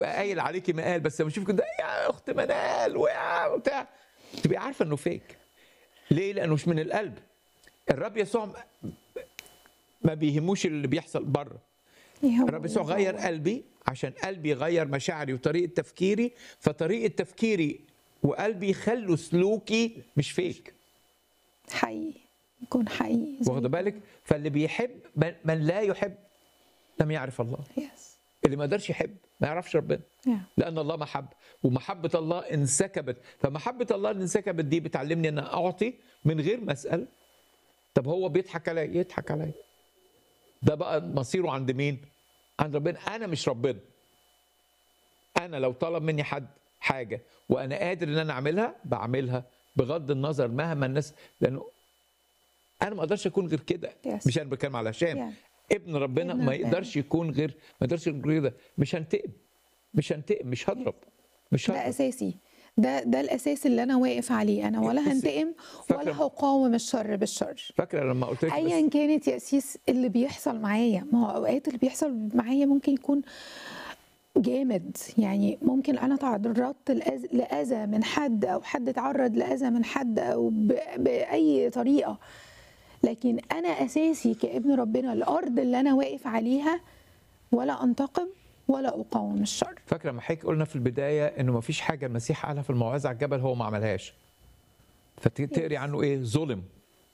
قايل عليكي مقال بس لما اشوف كده يا اخت منال ويا بتاع تبقي عارفه انه فيك ليه؟ لانه مش من القلب الرب يسوع ما بيهموش اللي بيحصل بره الرب يسوع غير قلبي عشان قلبي يغير مشاعري وطريقه تفكيري فطريقه تفكيري وقلبي يخلوا سلوكي مش فيك حقيقي يكون حقيقي زي واخد بالك فاللي بيحب من, من لا يحب لم يعرف الله يس اللي ما قدرش يحب ما يعرفش ربنا Yeah. لان الله محب ومحبه الله انسكبت فمحبه الله اللي انسكبت دي بتعلمني ان اعطي من غير ما اسال طب هو بيضحك عليا يضحك عليا ده بقى مصيره عند مين عند ربنا انا مش ربنا انا لو طلب مني حد حاجه وانا قادر ان انا اعملها بعملها بغض النظر مهما الناس لانه انا ما اقدرش اكون غير كده Yes. مش انا بتكلم على هشام Yeah. ابن ربنا ابن ما ربنا. يقدرش يكون غير ما يقدرش يكون غير كده مش هنتقم مش هنتقم مش هضرب مش ده هضرب اساسي ده ده الاساس اللي انا واقف عليه انا ولا بصي، هنتقم ولا فاكرة- هقاوم الشر بالشر فاكره لما قلت لك بس ايا كانت يا اسيس اللي بيحصل معايا ما هو اوقات اللي بيحصل معايا ممكن يكون جامد يعني ممكن انا تعرضت لأذ- لاذى من حد او حد اتعرض لاذى من حد او ب- باي طريقه لكن انا اساسي كابن ربنا الارض اللي انا واقف عليها ولا انتقم ولا اقاوم الشر فاكره لما حضرتك قلنا في البدايه انه ما فيش حاجه المسيح قالها في الموعظه على الجبل هو ما عملهاش فتقري عنه ايه ظلم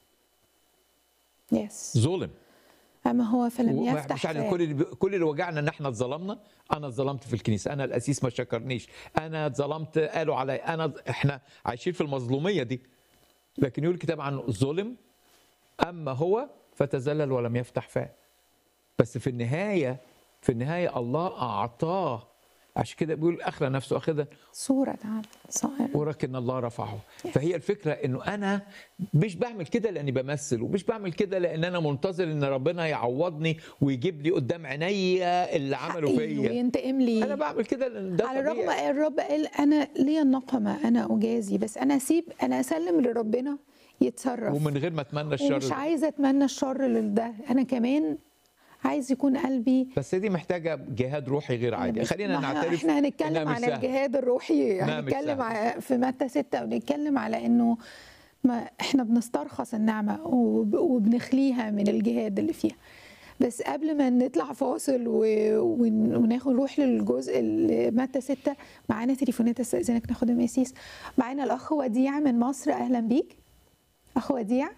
يس ظلم اما هو فلم وما- يفتح مش عارف فاه. كل اللي بي- كل اللي وجعنا ان احنا اتظلمنا انا اتظلمت في الكنيسه انا الاسيس ما شكرنيش انا اتظلمت قالوا عليا انا احنا عايشين في المظلوميه دي لكن يقول الكتاب عنه ظلم اما هو فتذلل ولم يفتح فاه بس في النهايه في النهايه الله اعطاه عشان كده بيقول اخلى نفسه اخذا صورة عبد صائر ولكن الله رفعه فهي الفكرة انه انا مش بعمل كده لاني بمثل ومش بعمل كده لان انا منتظر ان ربنا يعوضني ويجيب لي قدام عينيا اللي عمله حقي فيا وينتقم لي انا بعمل كده لان ده على الرغم طبيعي الرب قال انا ليا النقمه انا اجازي بس انا اسيب انا اسلم لربنا يتصرف ومن غير ما اتمنى الشر ومش عايزه اتمنى الشر لده انا كمان عايز يكون قلبي بس دي محتاجة جهاد روحي غير عادي بس خلينا ما نعترف احنا إنها هنتكلم مش عن سهلة. الجهاد الروحي إنها مش هنتكلم سهلة. ع- في متى ستة ونتكلم على انه ما احنا بنسترخص النعمه وب- وبنخليها من الجهاد اللي فيها بس قبل ما نطلع فاصل و... ون- وناخد نروح للجزء اللي متى ستة معانا تليفونات استاذنك ناخد المسيس معانا الاخ وديع من مصر اهلا بيك اخ وديع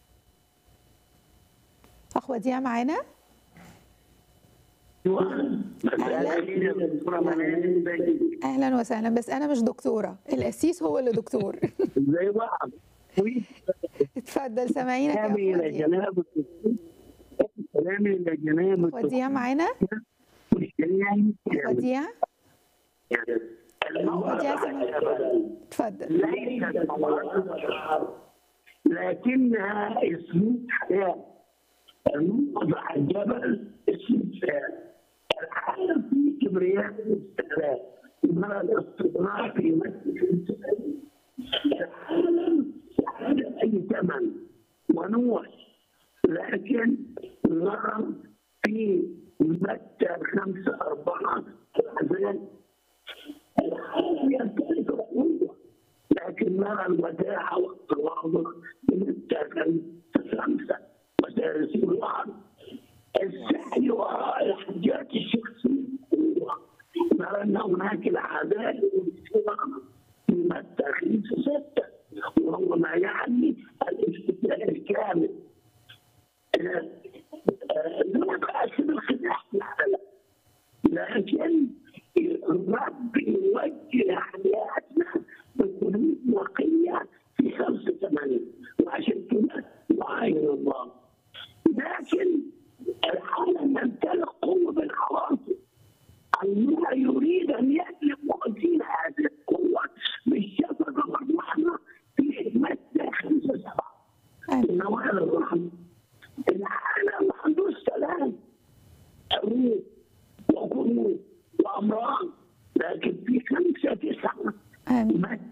اخ وديع معانا اهلا وسهلا بس انا مش دكتوره القسيس هو اللي دكتور زي بعض اتفضل سامعينك يا سلامي أخ الى وديع جناب سلامي الى جناب وديع معانا والشريعة وديع الموضوع وديع سامع اتفضل ليست لكنها اسلوب حياه الموضع على الجبل اسلوب حياه الحاله في كبرياء واستعلاء مع الاستطلاع في مسجد الحاله تحتاج اي ثمن ونوع لكن نرى في متى خمسة أربعة العذاب الحاله يمتلك القوة لكن نرى الوداعة والتواضع من التغل خمسة مدارس الوعظ السعي وراء الحاجات الشخصية نرى أن هناك العداء والصراع في متى خمسة ستة وهو ما يعني الافتتاح الكامل نقاسم الخداع في العالم لكن الرب يوجه حياتنا بقلوب نقية في خمسة ثمانية وعشان كده نعاين الله لكن العالم يمتلك قوة بالعواطف الله يريد أن يألف وأزيل هذه القوة بالشفقة والرحمة في متى خمسة سبعة آمين. نوال الرحمة العالم ما عندوش سلام حروب وقلوب وامراض لكن في خمسه تسعه امين متى